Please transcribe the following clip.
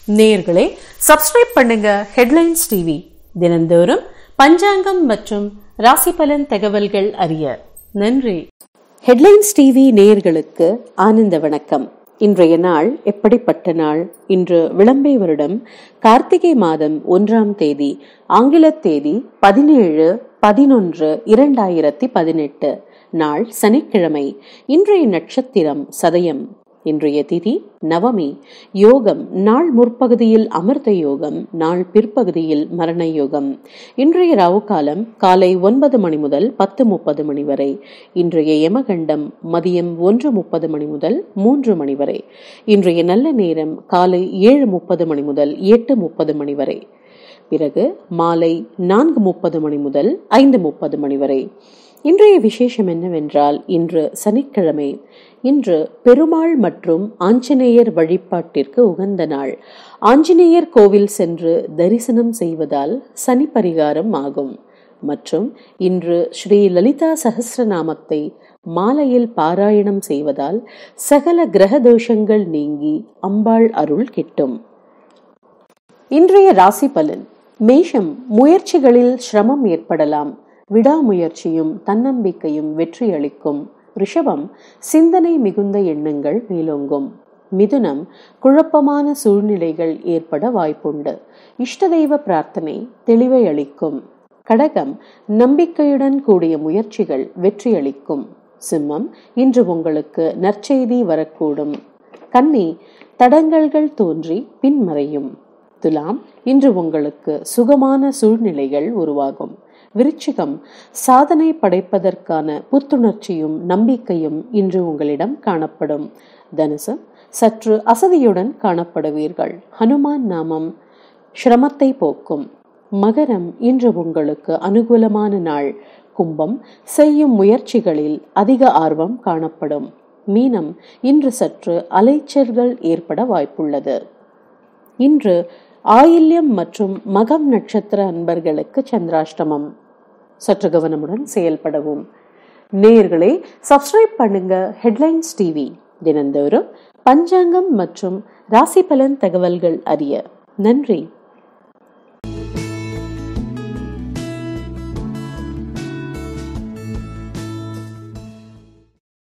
நேயர்களே சப்ஸ்கிரைப் பண்ணுங்க headlines TV தினந்தோறும் பஞ்சாங்கம் மற்றும் ராசி பலன் தகவல்கள் அறிய நன்றி ஹெட்லைன்ஸ் டிவி நேயர்களுக்கு ஆனந்த வணக்கம் இன்றைய நாள் எப்படிப்பட்ட நாள் இன்று விளம்பை வருடம் கார்த்திகை மாதம் ஒன்றாம் தேதி ஆங்கில தேதி பதினேழு பதினொன்று இரண்டாயிரத்தி பதினெட்டு நாள் சனிக்கிழமை இன்றைய நட்சத்திரம் சதயம் இன்றைய திதி நவமி யோகம் நாள் முற்பகுதியில் அமிர்த யோகம் நாள் பிற்பகுதியில் மரண யோகம் இன்றைய ராவு காலம் காலை ஒன்பது மணி முதல் பத்து முப்பது மணி வரை இன்றைய யமகண்டம் மதியம் ஒன்று முப்பது மணி முதல் மூன்று மணி வரை இன்றைய நல்ல நேரம் காலை ஏழு முப்பது மணி முதல் எட்டு முப்பது மணி வரை பிறகு மாலை நான்கு முப்பது மணி முதல் ஐந்து முப்பது மணி வரை இன்றைய விசேஷம் என்னவென்றால் இன்று சனிக்கிழமை இன்று பெருமாள் மற்றும் ஆஞ்சநேயர் வழிபாட்டிற்கு உகந்த நாள் ஆஞ்சநேயர் கோவில் சென்று தரிசனம் செய்வதால் சனி பரிகாரம் ஆகும் மற்றும் இன்று ஸ்ரீ லலிதா சகசிரநாமத்தை மாலையில் பாராயணம் செய்வதால் சகல கிரக தோஷங்கள் நீங்கி அம்பாள் அருள் கிட்டும் இன்றைய ராசி பலன் மேஷம் முயற்சிகளில் சிரமம் ஏற்படலாம் விடாமுயற்சியும் தன்னம்பிக்கையும் வெற்றி அளிக்கும் ரிஷபம் சிந்தனை மிகுந்த எண்ணங்கள் மேலோங்கும் மிதுனம் குழப்பமான சூழ்நிலைகள் ஏற்பட வாய்ப்புண்டு இஷ்ட தெய்வ பிரார்த்தனை தெளிவை அளிக்கும் கடகம் நம்பிக்கையுடன் கூடிய முயற்சிகள் வெற்றி அளிக்கும் சிம்மம் இன்று உங்களுக்கு நற்செய்தி வரக்கூடும் கன்னி தடங்கல்கள் தோன்றி பின்மறையும் துலாம் இன்று உங்களுக்கு சுகமான சூழ்நிலைகள் உருவாகும் விருச்சிகம் சாதனை படைப்பதற்கான புத்துணர்ச்சியும் நம்பிக்கையும் இன்று உங்களிடம் காணப்படும் தனுசு சற்று அசதியுடன் காணப்படுவீர்கள் ஹனுமான் நாமம் சிரமத்தை போக்கும் மகரம் இன்று உங்களுக்கு அனுகூலமான நாள் கும்பம் செய்யும் முயற்சிகளில் அதிக ஆர்வம் காணப்படும் மீனம் இன்று சற்று அலைச்சல்கள் ஏற்பட வாய்ப்புள்ளது இன்று ஆயில்யம் மற்றும் மகம் நட்சத்திர அன்பர்களுக்கு சந்திராஷ்டமம் சற்று கவனமுடன் செயல்படவும் நேயர்களே சப்ஸ்கிரைப் பண்ணுங்க ஹெட்லைன்ஸ் டிவி தினந்தோறும் பஞ்சாங்கம் மற்றும் ராசி பலன் தகவல்கள் அறிய நன்றி